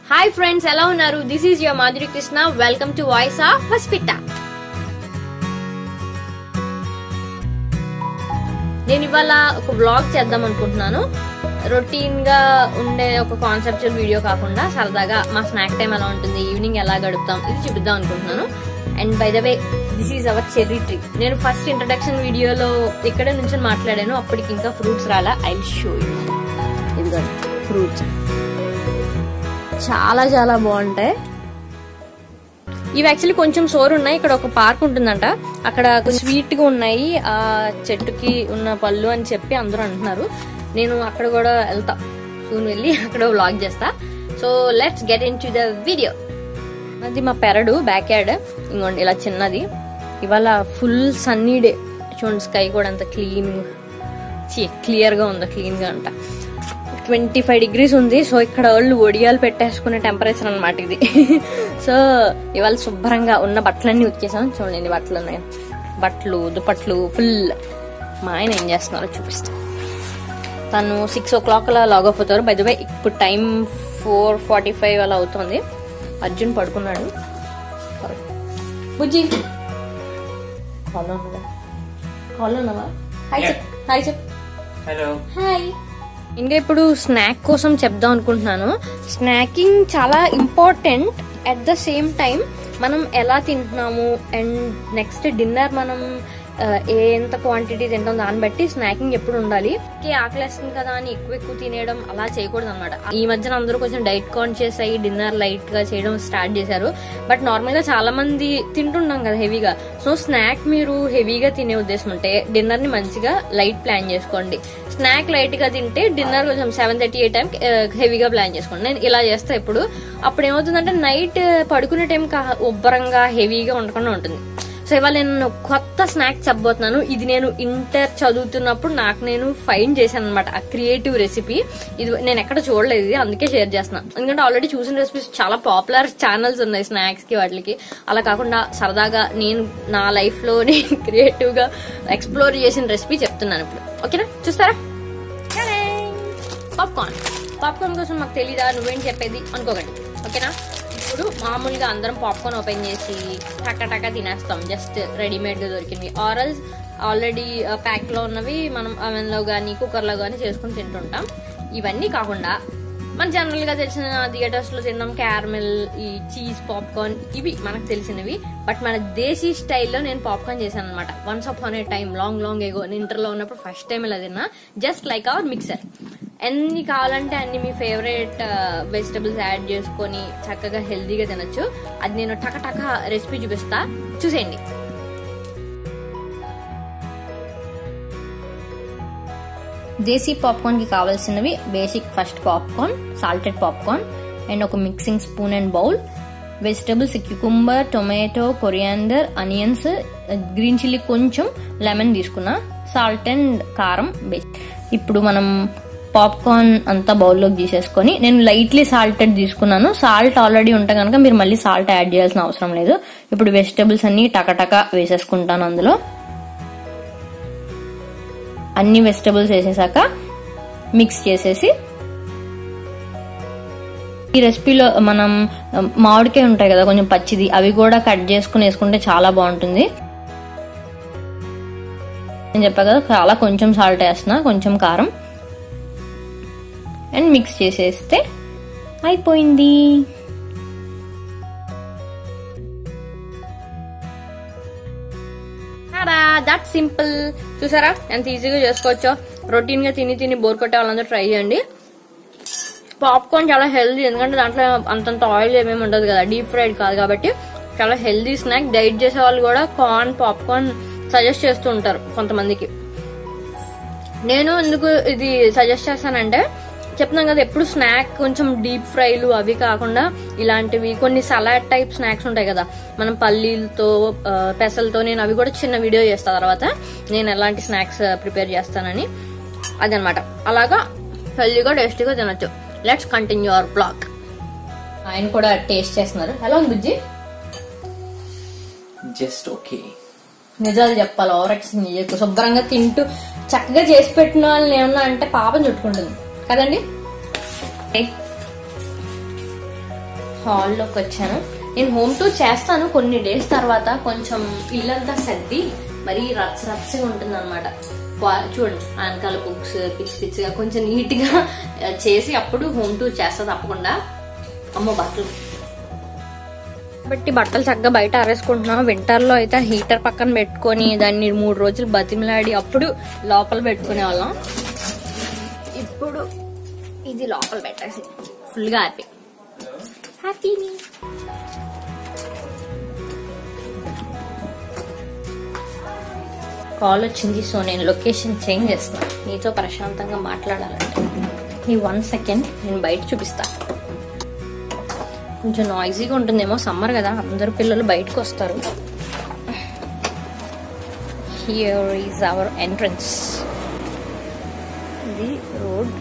Hi friends ఎలా ఉన్నారు this is your Madhuri Krishna welcome to voice of hospital నేను ఇవాళ ఒక బ్లాగ్ చేద్దాం అనుకుంటున్నాను రొటీన్ గా ఉండే ఒక కాన్సెప్చువల్ వీడియో కాకుండా సరదాగా మా స్నాక్ టైం ఎలా ఉంటుంది ఈవినింగ్ ఎలా గడుపుతాం ఇది చూపిద్దాం అనుకుంటున్నాను and by the way this is our cherry tree నేను ఫస్ట్ ఇంట్రడక్షన్ వీడియోలో ఇక్కడే నుంచి మాట్లాడాను అప్పటికి ఇంకా ఫ్రూట్స్ రాలా ఐ షో యూ ఇదిగో ఫ్రూట్స్ చాలా చాలా బాగుంటాయి ఇవి యాక్చువల్లీ కొంచెం సోర్ ఉన్నాయి ఇక్కడ ఒక పార్క్ ఉంటుందంట అక్కడ స్వీట్ గా ఉన్నాయి ఆ చెట్టుకి ఉన్న పళ్ళు అని చెప్పి అందరూ అంటున్నారు నేను అక్కడ కూడా వెళ్తా సూన్ వెళ్ళి అక్కడ వ్లాగ్ చేస్తా so let's get into the video అది మా పెరడు బ్యాక్ యార్డ్ ఇంకోండి ఇలా చిన్నది ఇవాళ ఫుల్ సన్నీ డే చూడండి స్కై కూడా అంత క్లీన్ క్లియర్ గా ఉంది క్లీన్ గా అంట ట్వంటీ ఫైవ్ డిగ్రీస్ ఉంది సో ఇక్కడ వాళ్ళు ఒడియాలు పెట్టేసుకునే టెంపరేచర్ అనమాట ఇది సో ఇవాళ శుభ్రంగా ఉన్న బట్టలన్నీ ఉతికేసాం చూడండి ఎన్ని బట్టలు ఉన్నాయి బట్టలు దుప్పట్లు ఫుల్ మా ఆయన ఏం చేస్తున్నారో చూపిస్తాం తను సిక్స్ ఓ క్లాక్ అలా లాగ్ ఆఫ్ అవుతారు బై ద వే ఇప్పుడు టైం ఫోర్ ఫార్టీ ఫైవ్ అలా అవుతుంది అర్జున్ పడుకున్నాడు బుజ్జి కాల్ ఉన్నదా కాల్ ఉన్నవా హాయ్ చెప్ హాయ్ చెప్ హలో హాయ్ ఇంకా ఇప్పుడు స్నాక్ కోసం చెప్దాం అనుకుంటున్నాను స్నాకింగ్ చాలా important at the same time మనం ఎలా తింటున్నాము అండ్ నెక్స్ట్ డిన్నర్ మనం ఆ, ఏ ఎంత క్వాంటిటీ తింటాం దాన్ని బట్టి స్నాకింగ్ ఎప్పుడు ఉండాలి ఓకే ఆకలేస్తుంది కదా అని ఎక్కువ ఎక్కువ తినేయడం అలా చేయకూడదు అనమాట ఈ మధ్యన అందరూ కొంచెం డైట్ కాన్షియస్ అయ్యి డిన్నర్ లైట్ గా చేయడం స్టార్ట్ చేశారు బట్ నార్మల్ గా చాలా మంది తింటున్నాం కదా హెవీగా సో స్నాక్ మీరు హెవీగా తినే ఉద్దేశం ఉంటే డిన్నర్ ని మంచిగా లైట్ ప్లాన్ చేసుకోండి స్నాక్ లైట్ గా తింటే డిన్నర్ కొంచెం సెవెన్ థర్టీ ఏ టైం హెవీగా ప్లాన్ చేసుకోండి నేను ఇలా చేస్తా ఇప్పుడు అప్పుడు ఏమవుతుందంటే నైట్ పడుకునే టైం ఉబ్బరంగా హెవీగా ఉండకుండా ఉంటుంది సో ఇవాళ నేను కొత్త స్నాక్ చెప్పబోతున్నాను ఇది నేను ఇంటర్ చదువుతున్నప్పుడు నాకు నేను ఫైండ్ చేశాను అనమాట ఆ క్రియేటివ్ రెసిపీ ఇది నేను ఎక్కడ చూడలేదు ఇది అందుకే షేర్ చేస్తున్నాను ఎందుకంటే ఆల్రెడీ చూసిన రెసిపీస్ చాలా పాపులర్ ఛానల్స్ ఉన్నాయి స్నాక్స్ కి వాటికి అలా కాకుండా సరదాగా నేను నా లైఫ్ లో నేను క్రియేటివ్ గా ఎక్స్ప్లోర్ చేసిన రెసిపీ చెప్తున్నాను ఇప్పుడు ఓకేనా చూస్తారా పాప్కార్న్ పాప్కార్న్ కోసం మాకు తెలీదా నువ్వేం చెప్పేది అనుకోకండి ఓకేనా ఇప్పుడు మామూలుగా అందరం పాప్కార్న్ ఓపెన్ చేసి టక్క టక్క తినేస్తాం జస్ట్ రెడీమేడ్ గా దొరికినవి ఆరల్స్ ఆల్రెడీ ప్యాక్ లో ఉన్నవి మనం అవెన్ లో గానీ కుక్కర్ లో గానీ చేసుకుని తింటుంటాం ఇవన్నీ కాకుండా మన జనరల్ గా తెలిసిన థియేటర్స్ లో తిన్నాం క్యారమెల్ ఈ చీజ్ పాప్కార్న్ ఇవి మనకు తెలిసినవి బట్ మన దేశీ స్టైల్లో నేను పాప్కార్న్ చేశాను అనమాట once upon a time long long ago నేను ఇంటర్ లో ఉన్నప్పుడు ఫస్ట్ టైం ఇలా తిన్నా జస్ట్ లైక్ అవర్ మిక్సర్ ఎన్ని కావాలంటే అన్ని మీ ఫేవరెట్ వెజిటబుల్స్ యాడ్ చేసుకొని చక్కగా హెల్దీగా తినొచ్చు అది నేను టక టక రెసిపీ చూపిస్తా చూసేయండి దేశీ పాప్కార్న్ కి కావాల్సినవి basic first popcorn salted popcorn and ఒక mixing spoon and bowl vegetables cucumber tomato coriander onions green chilli కొంచెం లెమన్ తీసుకున్నా సాల్ట్ అండ్ కారం బేసిక్ ఇప్పుడు మనం పాప్కార్న్ అంతా బౌల్లోకి తీసేసుకొని నేను లైట్లీ సాల్టెడ్ తీసుకున్నాను సాల్ట్ ఆల్రెడీ ఉంటే కనుక మీరు మళ్ళీ సాల్ట్ యాడ్ చేయాల్సిన అవసరం లేదు ఇప్పుడు వెజిటబుల్స్ అన్ని టకటక వేసేసుకుంటాను అందులో అన్ని వెజిటబుల్స్ వేసేసాక మిక్స్ చేసేసి ఈ రెసిపీలో మనం మామిడికాయ ఉంటాయి కదా కొంచెం పచ్చిది అవి కూడా కట్ చేసుకుని వేసుకుంటే చాలా బాగుంటుంది నేను చెప్పా కదా చాలా కొంచెం సాల్ట్ వేస్తున్నా కొంచెం కారం అండ్ మిక్స్ చేసేస్తే అయిపోయింది దట్ సింపుల్ చూసారా ఎంత ఈజీగా చేసుకోవచ్చో రొటీన్ గా తిని తిని బోర్ కొట్టే వాళ్ళందరూ ట్రై చేయండి పాప్కార్న్ చాలా హెల్దీ ఎందుకంటే దాంట్లో అంతంత ఆయిల్ ఏమేమి ఉండదు కదా డీప్ ఫ్రైడ్ కాదు కాబట్టి చాలా హెల్దీ స్నాక్ డైట్ చేసే వాళ్ళు కూడా కార్న్ పాప్కార్న్ సజెస్ట్ చేస్తూ ఉంటారు కొంతమందికి నేను ఎందుకు ఇది సజెస్ట్ చేస్తానంటే చెప్తున్నాం కదా ఎప్పుడు స్నాక్ కొంచెం డీప్ ఫ్రైలు అవి కాకుండా ఇలాంటివి కొన్ని సలాడ్ టైప్ స్నాక్స్ ఉంటాయి కదా మనం పల్లీలతో ఆ, పెసలతో నేను అవి కూడా చిన్న వీడియో చేస్తా తర్వాత నేను ఎలాంటి స్నాక్స్ ప్రిపేర్ చేస్తానని అదనమాట అలాగా హెల్దీగా టేస్టీగా తినొచ్చు లెట్స్ కంటిన్యూ అవర్ బ్లాగ్ ఆయన కూడా టేస్ట్ చేస్తున్నారు ఎలా ఉంది బుజ్జి జస్ట్ ఓకే నిజాలు చెప్పాలి ఓవరాక్షన్ చేయకు శుభ్రంగా తింటూ చక్కగా చేసి పెట్టిన వాళ్ళని ఏమన్నా అంటే పాపం చుట్టుకుంటుంది కదండి హాల్లోకి వచ్చాను నేను హోమ్ టూర్ చేస్తాను కొన్ని డేస్ తర్వాత కొంచెం ఇల్లంతా సర్ది మరీ రచ్చ రచ్చగా ఉంటుంది అనమాట చూడండి వెనకాల బుక్స్ పిచ్చి పిచ్చిగా కొంచెం నీట్ గా ఆ, చేసి అప్పుడు హోమ్ టూర్ చేస్తా తప్పకుండా అమ్మో బట్టలు కాబట్టి బట్టలు చక్కగా బయట ఆరేసుకుంటున్నాం వింటర్ లో అయితే హీటర్ పక్కన పెట్టుకొని దాన్ని మూడు రోజులు బతిమలాడి అప్పుడు లోపల పెట్టుకునే వాళ్ళం ఇప్పుడు ఇది లోపల పెట్టేసి ఫుల్ గా హ్యాపీ హ్యాపీ కాల్ వచ్చింది సో నేను లొకేషన్ చేంజ్ చేస్తున్నాను నీతో ప్రశాంతంగా మాట్లాడాలంటే ఈ వన్ సెకండ్ నేను బయట చూపిస్తా కొంచెం నాయిజీగా ఉంటుందేమో సమ్మర్ కదా అందరు పిల్లలు బయటకు వస్తారు హియర్ ఈజ్ అవర్ ఎంట్రన్స్ ఇది రోడ్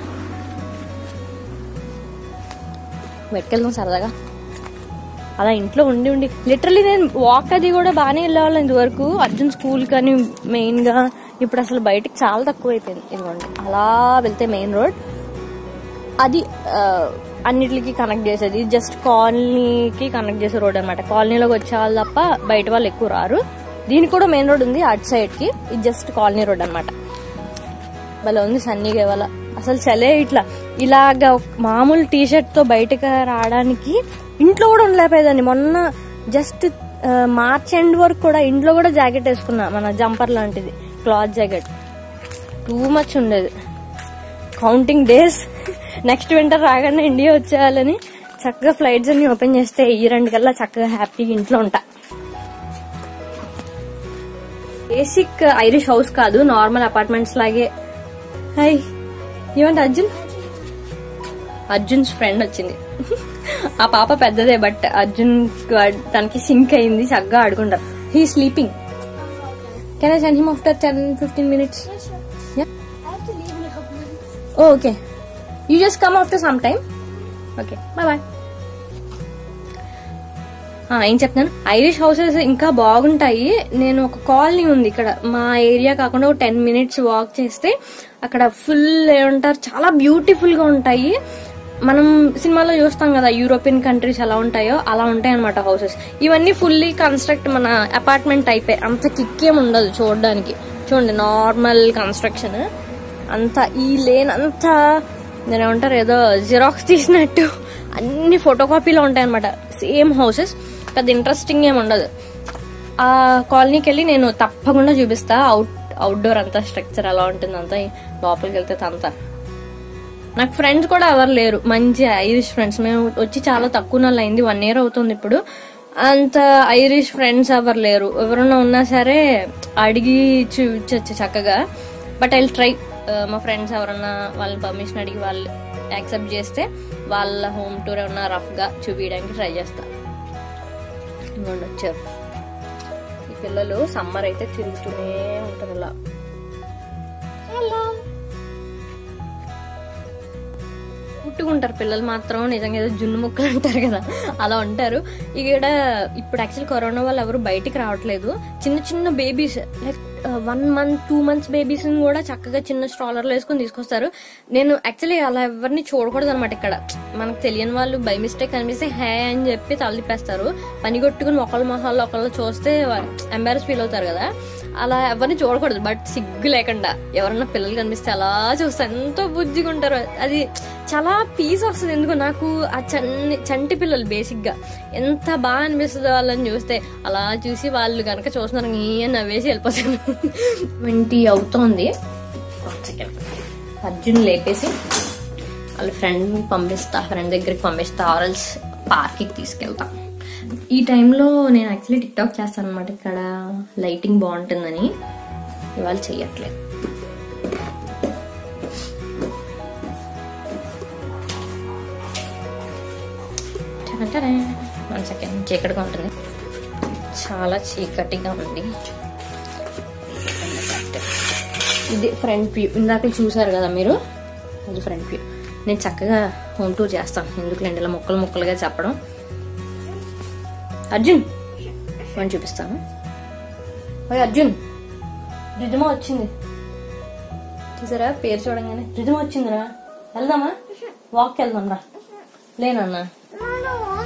బయటకెళ్దాం సరదాగా అలా ఇంట్లో ఉండి ఉండి లిటరలీ నేను వాక్ అది కూడా బాగానే వెళ్ళేవాళ్ళం ఇంతవరకు అర్జున్ స్కూల్ కానీ మెయిన్ గా ఇప్పుడు అసలు బయటకు చాలా తక్కువ అయిపోయింది ఇదిగోండి అలా వెళ్తే మెయిన్ రోడ్ అది ఆ, అన్నిటికి కనెక్ట్ చేసేది జస్ట్ కాలనీకి కనెక్ట్ చేసే రోడ్ అనమాట కాలనీలోకి వచ్చే వాళ్ళు తప్ప బయట వాళ్ళు ఎక్కువ రారు దీనికి కూడా మెయిన్ రోడ్ ఉంది అటు సైడ్ కి ఇది జస్ట్ కాలనీ రోడ్ అనమాట భలే ఉంది సన్నీగా ఇవాళ అసలు చలే ఇట్లా ఇలాగా ఒక మామూలు టీ షర్ట్ తో బయటకు రావడానికి ఇంట్లో కూడా ఉండలేకపోయేదాన్ని మొన్న జస్ట్ మార్చ్ ఎండ్ వరకు కూడా ఇంట్లో కూడా జాకెట్ వేసుకున్నా మన జంపర్ లాంటిది క్లాత్ జాకెట్ టూ మచ్ ఉండేది కౌంటింగ్ డేస్ నెక్స్ట్ వింటర్ రాగానే ఇండియా వచ్చేయాలని చక్కగా ఫ్లైట్స్ అన్ని ఓపెన్ చేస్తే ఈ రెండు కల్లా చక్కగా హ్యాపీగా ఇంట్లో ఉంటా బేసిక్ ఐరిష్ హౌస్ కాదు నార్మల్ అపార్ట్మెంట్స్ లాగే హాయ్ ఏమంటే అర్జున్ అర్జున్స్ ఫ్రెండ్ వచ్చింది ఆ పాప పెద్దదే బట్ అర్జున్ తనకి సింక్ అయింది చక్కగా ఆడుకుంటారు he sleeping can I send him after ten fifteen minutes I have to leave in a couple minutes. Okay you just come after some time okay bye bye ఏం చెప్తున్నాను ఐరిష్ హౌసెస్ ఇంకా బాగుంటాయి నేను ఒక colony ఉంది ఇక్కడ మా area కాకుండా ఒక టెన్ మినిట్స్ వాక్ చేస్తే అక్కడ ఫుల్ ఏమంటారు చాలా బ్యూటిఫుల్ గా ఉంటాయి మనం సినిమాలో చూస్తాం కదా యూరోపియన్ కంట్రీస్ ఎలా ఉంటాయో అలా ఉంటాయి అనమాట హౌసెస్ ఇవన్నీ ఫుల్లీ కన్స్ట్రక్ట్ మన అపార్ట్మెంట్ టైపే అంత కిక్కేం ఉండదు చూడడానికి చూడండి నార్మల్ కన్స్ట్రక్షన్ అంత ఈ లేన్ అంతా నేను ఏమంటారు ఏదో జిరాక్స్ తీసినట్టు అన్ని ఫోటో కాపీలో ఉంటాయి అనమాట సేమ్ హౌసెస్ పెద్ద ఇంట్రెస్టింగ్ ఏమి ఉండదు ఆ కాలనీకి వెళ్ళి నేను తప్పకుండా చూపిస్తా అవుట్ అవుట్డోర్ అంతా స్ట్రక్చర్ ఎలా ఉంటుంది అంతా లోపలికి వెళ్తే అంతా నాకు ఫ్రెండ్స్ కూడా ఎవరు లేరు మంచి ఐరిష్ ఫ్రెండ్స్ మేము వచ్చి చాలా తక్కువ నెలలు అయింది వన్ ఇయర్ అవుతుంది ఇప్పుడు అంత ఐరిష్ ఫ్రెండ్స్ ఎవరు లేరు ఎవరన్నా ఉన్నా సరే అడిగి చూపించచ్చు చక్కగా బట్ ఐ ట్రై మా ఫ్రెండ్స్ ఎవరన్నా వాళ్ళ పర్మిషన్ అడిగి వాళ్ళు యాక్సెప్ట్ చేస్తే వాళ్ళ హోమ్ టూర్ ఏమన్నా రఫ్ గా చూపించడానికి ట్రై చేస్తా ఇవ్వండి వచ్చారు ఈ పిల్లలు సమ్మర్ అయితే తిరుగుతూనే ఉంటారు ఇలా హలో పుట్టుకుంటారు పిల్లలు మాత్రం నిజంగా ఏదో జున్ను ముక్కలు అంటారు కదా అలా ఉంటారు ఇక్కడ ఇప్పుడు యాక్చువల్ కరోనా వాళ్ళు ఎవరు బయటికి రావట్లేదు చిన్న చిన్న babies like one month two months babies కూడా చక్కగా చిన్న స్ట్రాలర్లో వేసుకొని తీసుకొస్తారు నేను యాక్చువల్లీ అలా ఎవరిని చూడకూడదు అనమాట ఇక్కడ మనకు తెలియని వాళ్ళు బై మిస్టేక్ కనిపిస్తే హే అని చెప్పి తలదిప్పేస్తారు పని కొట్టుకుని ఒకళ్ళ మొహాల్లో ఒకళ్ళు చూస్తే ఎంబారస్ ఫీల్ అవుతారు కదా అలా ఎవరిని చూడకూడదు బట్ సిగ్గు లేకుండా ఎవరన్నా పిల్లలు కనిపిస్తే అలా చూస్తారు ఎంతో బుద్ధిగా ఉంటారు అది చాలా పీస్ వస్తుంది ఎందుకు నాకు ఆ చన్ని చంటి పిల్లలు బేసిక్ గా ఎంత బాగా అనిపిస్తుంది వాళ్ళని చూస్తే అలా చూసి వాళ్ళు కనుక చూస్తున్నారు ఈ అని నవ్వేసి వెళ్ళిపోతాను ట్వంటీ అవుతోంది సెకండ్ అర్జున్ లేపేసి వాళ్ళ ఫ్రెండ్ పంపిస్తా ఫ్రెండ్ దగ్గరికి పంపిస్తా ఆరల్స్ పార్క్కి తీసుకెళ్తా ఈ టైంలో నేను యాక్చువల్లీ టిక్ టాక్ చేస్తాను అనమాట ఇక్కడ లైటింగ్ బాగుంటుందని ఇవాళ చెయ్యట్లేదు వన్ సెకండ్ చీకటిగా ఉంటుంది చాలా చీకటిగా ఉంది ఇది ఫ్రంట్ వ్యూ ఇందాక చూసారు కదా మీరు అది ఫ్రంట్ వ్యూ నేను చక్కగా హోమ్ టూర్ చేస్తాను ఎందుకులేండి ఇలా ముక్కలు ముక్కలుగా చెప్పడం అర్జున్ మనం చూపిస్తాను ఓయ్ అర్జున్ రిజమా వచ్చింది చూసారా పేరు చూడంగానే రిజమా వచ్చిందిరా వెళ్దామా వాక్ వెళ్దాం రా లేనన్నా No, no,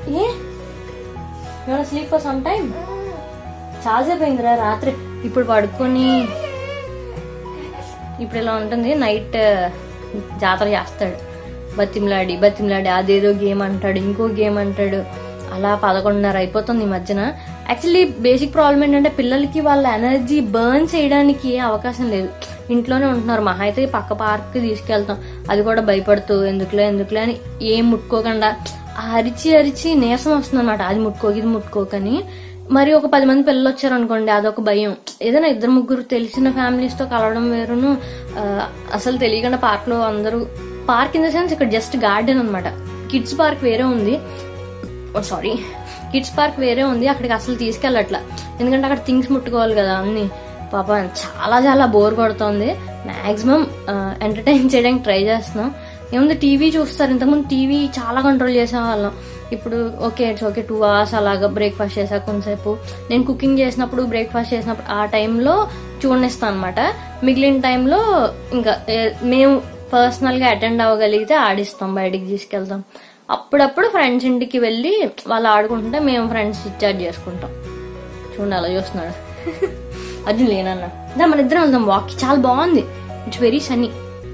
ఏ యూన్ స్లీప్ ఫర్ సమ్ టైమ్ చాలాసేపు అయిందిరా రాత్రి ఇప్పుడు పడుకొని ఇప్పుడు ఇలా ఉంటుంది నైట్ జాతర చేస్తాడు బతిమలాడి బతిమలాడి అదేదో గేమ్ అంటాడు ఇంకో గేమ్ అంటాడు అలా పదకొండున్నర అయిపోతుంది ఈ మధ్యన యాక్చువల్లీ బేసిక్ ప్రాబ్లం ఏంటంటే పిల్లలకి వాళ్ళ ఎనర్జీ బర్న్ చేయడానికి అవకాశం లేదు ఇంట్లోనే ఉంటున్నారు మహా అయితే పక్క పార్క్ తీసుకెళ్తాం అది కూడా భయపడుతూ ఎందుకులే ఎందుకులే అని ఏం ముట్టుకోకుండా ఆ అరిచి అరిచి నీరసం వస్తుంది అనమాట అది ముట్టుకోక ఇది ముట్టుకోకని మరి ఒక పది మంది పిల్లలు వచ్చారు అనుకోండి అదొక భయం ఏదైనా ఇద్దరు ముగ్గురు తెలిసిన ఫ్యామిలీస్ తో కలవడం వేరును ఆ, అసలు తెలియకుండా పార్క్ లో అందరూ పార్క్ ఇన్ ద సెన్స్ ఇక్కడ జస్ట్ గార్డెన్ అన్నమాట కిడ్స్ పార్క్ వేరే ఉంది సారీ కిడ్స్ పార్క్ వేరే ఉంది అక్కడికి అసలు తీసుకెళ్ళట్లా ఎందుకంటే అక్కడ థింగ్స్ ముట్టుకోవాలి కదా అన్ని పాప చాలా చాలా బోర్ కొడుతుంది మాక్సిమం ఎంటర్టైన్ చేయడానికి ట్రై చేస్తున్నాం ఏముంది టీవీ చూస్తారు ఇంతకుముందు టీవీ చాలా కంట్రోల్ చేసేవాళ్ళం ఇప్పుడు okay it's okay two hours అలాగా బ్రేక్ఫాస్ట్ చేసా కొంతసేపు నేను కుకింగ్ చేసినప్పుడు బ్రేక్ఫాస్ట్ చేసినప్పుడు ఆ టైంలో చూడనిస్తాను అనమాట మిగిలిన టైంలో ఇంకా ఏ- మేము పర్సనల్ గా అటెండ్ అవ్వగలిగితే ఆడిస్తాం బయటికి తీసుకెళ్తాం అప్పుడప్పుడు ఫ్రెండ్స్ ఇంటికి వెళ్ళి వాళ్ళు ఆడుకుంటుంటే మేము ఫ్రెండ్స్ డిశ్చార్జ్ చేసుకుంటాం చూడండి అలా చూస్తున్నాడు అర్జున్ లేనన్నా దా మన ఇద్దరం వెళ్దాం వాక్ చాలా బాగుంది ఇట్స్ వెరీ సన్నీ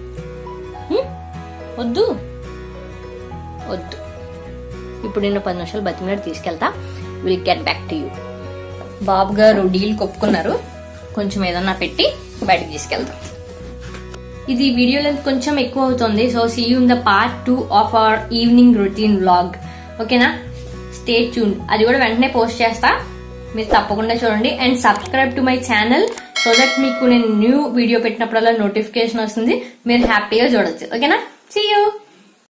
వద్దు వద్దు ఇప్పుడు నేను పది నిమిషాలు బతిమినాడు తీసుకెళ్తా will get back to you బాబు గారు డీల్ కొప్పుకున్నారు కొంచెం ఏదన్నా పెట్టి బయటకు తీసుకెళ్తాం ఇది వీడియో లెంత్ కొంచెం ఎక్కువ అవుతుంది so see you in the part two of our evening routine vlog ఓకేనా స్టే ట్యూన్ అది కూడా వెంటనే పోస్ట్ చేస్తా మీరు తప్పకుండా చూడండి and subscribe to my channel so that మీకు నేను న్యూ వీడియో పెట్టినప్పుడల్లా నోటిఫికేషన్ వస్తుంది మీరు హ్యాపీగా చూడొచ్చు ఓకేనా సీ యూ